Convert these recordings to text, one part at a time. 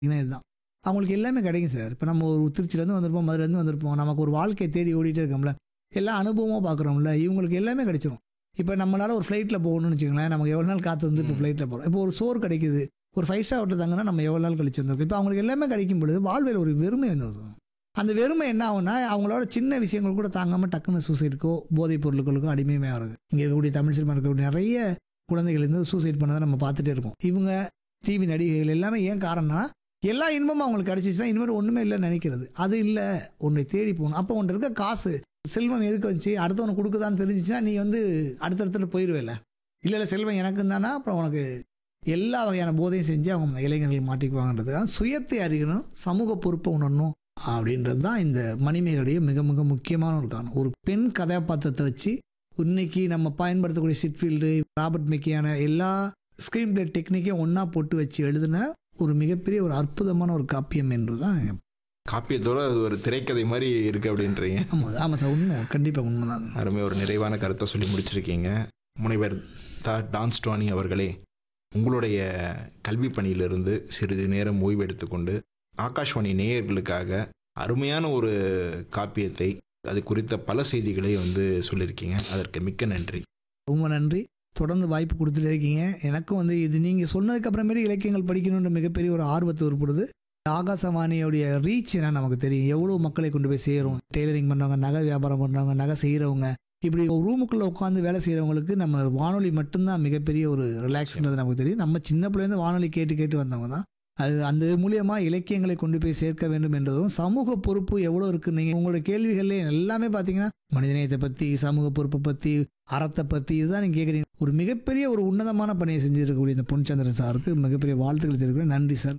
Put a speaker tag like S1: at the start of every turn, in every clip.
S1: பார்த்தீங்கன்னா இதுதான் அவங்களுக்கு எல்லாமே கிடைக்கும் சார் இப்போ நம்ம ஒரு திருச்சியிலேருந்து வந்திருப்போம் மதுரைலேருந்து வந்திருப்போம் நமக்கு ஒரு வாழ்க்கையை தேடி ஓடிட்டே இருக்கோம்ல எல்லா அனுபவமாக பார்க்குறோம்ல இவங்களுக்கு எல்லாமே கிடைச்சிரும் இப்போ நம்மளால ஒரு ஃப்ளைட்டில் போகணும்னு வச்சுக்கோங்களேன் நமக்கு எவ்வளோ நாள் காத்து வந்து இப்போ ஃப்ளைட்டில் போகிறோம் இப்போ ஒரு சோறு கிடைக்குது ஒரு ஃபைவ் ஸ்டார் ஹோட்டல் தங்கினா நம்ம எவ்வளோ நாள் கழிச்சு வந்திருக்கோம் இப்போ அவங்களுக்கு எல்லாமே கிடைக்கும் பொழுது வாழ்வில் ஒரு வெறுமை வந்து அந்த வெறுமை என்ன ஆகும்னா அவங்களோட சின்ன விஷயங்கள் கூட தாங்காமல் டக்குன்னு சூசைடுக்கோ போதைப் பொருட்களுக்கோ அடிமையுமே ஆகுது இங்கே இருக்கக்கூடிய தமிழ் சினிமா இருக்கக்கூடிய நிறைய குழந்தைகள் வந்து சூசைட் பண்ணதை நம்ம பார்த்துட்டே இருக்கோம் இவங்க டிவி நடிகைகள் எல்லாமே ஏன் காரணம்னா எல்லா இன்பமும் அவங்களுக்கு கிடைச்சிச்சுன்னா இனிமேல் ஒன்றுமே இல்லைன்னு நினைக்கிறது அது இல்லை உன்னை தேடி போகணும் அப்போ உன்ட்ட இருக்க காசு செல்வம் எதுக்கு வந்துச்சு அடுத்தவனுக்கு கொடுக்குதான்னு தெரிஞ்சிச்சுன்னா நீ வந்து அடுத்தடுத்துல போயிடுவேல இல்லை இல்லை செல்வம் எனக்கும் தானா அப்புறம் உனக்கு எல்லா வகையான போதையும் செஞ்சு அவங்க இளைஞர்கள் மாட்டிக்குவாங்கன்றதுக்காக சுயத்தை அறியணும் சமூக பொறுப்பை உணரணும் அப்படின்றது தான் இந்த மணிமேகடைய மிக மிக முக்கியமான ஒரு காரணம் ஒரு பெண் கதாபாத்திரத்தை வச்சு இன்னைக்கு நம்ம பயன்படுத்தக்கூடிய சிட்ஃபீல்டு ராபர்ட் மெக்கியான எல்லா ஸ்க்ரீன் பிளே டெக்னிக்கையும் ஒன்றா போட்டு வச்சு எழுதின ஒரு மிகப்பெரிய ஒரு அற்புதமான ஒரு காப்பியம் என்று தான்
S2: காப்பியத்தோட அது ஒரு திரைக்கதை மாதிரி இருக்கு அப்படின்றீங்க
S1: ஆமாம் ஆமாம் சார் உண்மை கண்டிப்பாக உண்மை தான்
S2: அருமை ஒரு நிறைவான கருத்தை சொல்லி முடிச்சிருக்கீங்க முனைவர் தா டான்ஸ் டோனி அவர்களே உங்களுடைய கல்வி பணியிலிருந்து சிறிது நேரம் ஓய்வு எடுத்துக்கொண்டு ஆகாஷ்வாணி நேயர்களுக்காக அருமையான ஒரு காப்பியத்தை அது குறித்த பல செய்திகளை வந்து சொல்லியிருக்கீங்க அதற்கு மிக்க நன்றி
S1: ரொம்ப நன்றி தொடர்ந்து வாய்ப்பு கொடுத்துட்டே இருக்கீங்க எனக்கும் வந்து இது நீங்கள் சொன்னதுக்கு அப்புறமேட்டு இலக்கியங்கள் படிக்கணுன்ற மிகப்பெரிய ஒரு ஆர்வத்தை ஏற்படுது ஆகாசவாணியோடைய ரீச் என்ன நமக்கு தெரியும் எவ்வளோ மக்களை கொண்டு போய் சேரும் டெய்லரிங் பண்ணுறவங்க நகை வியாபாரம் பண்ணுறவங்க நகை செய்கிறவங்க இப்படி ஒரு ரூமுக்குள்ளே உட்காந்து வேலை செய்கிறவங்களுக்கு நம்ம வானொலி மட்டும்தான் மிகப்பெரிய ஒரு ரிலாக்ஸ்ன்றது நமக்கு தெரியும் நம்ம சின்ன பிள்ளைலேருந்து வானொலி கேட்டு கேட்டு வந்தவங்க தான் அது அந்த மூலியமா இலக்கியங்களை கொண்டு போய் சேர்க்க வேண்டும் என்றதும் சமூக பொறுப்பு எவ்வளோ இருக்கு நீங்கள் உங்களோட கேள்விகளே எல்லாமே பார்த்தீங்கன்னா மனிதநேயத்தை பற்றி சமூக பொறுப்பை பற்றி அறத்தை பற்றி இதுதான் நீங்கள் கேட்குறீங்க ஒரு மிகப்பெரிய ஒரு உன்னதமான பணியை செஞ்சிருக்கக்கூடிய இந்த பொன்சந்திரன் சாருக்கு மிகப்பெரிய வாழ்த்துக்கள் தெரிவிக்கிறேன் நன்றி சார்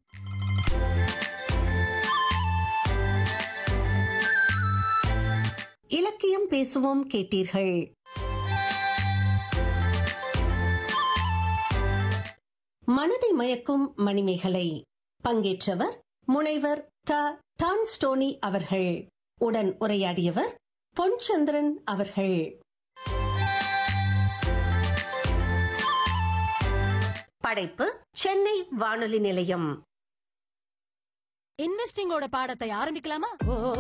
S3: இலக்கியம் பேசுவோம் கேட்டீர்கள் மனதை மயக்கும் மணிமேகலை பங்கேற்றவர் முனைவர் த டான்ஸ்டோனி அவர்கள் உடன் உரையாடியவர் பொன்சந்திரன் அவர்கள் படைப்பு சென்னை வானொலி நிலையம்
S4: இன்வெஸ்டிங்கோட பாடத்தை ஆரம்பிக்கலாமா ஓ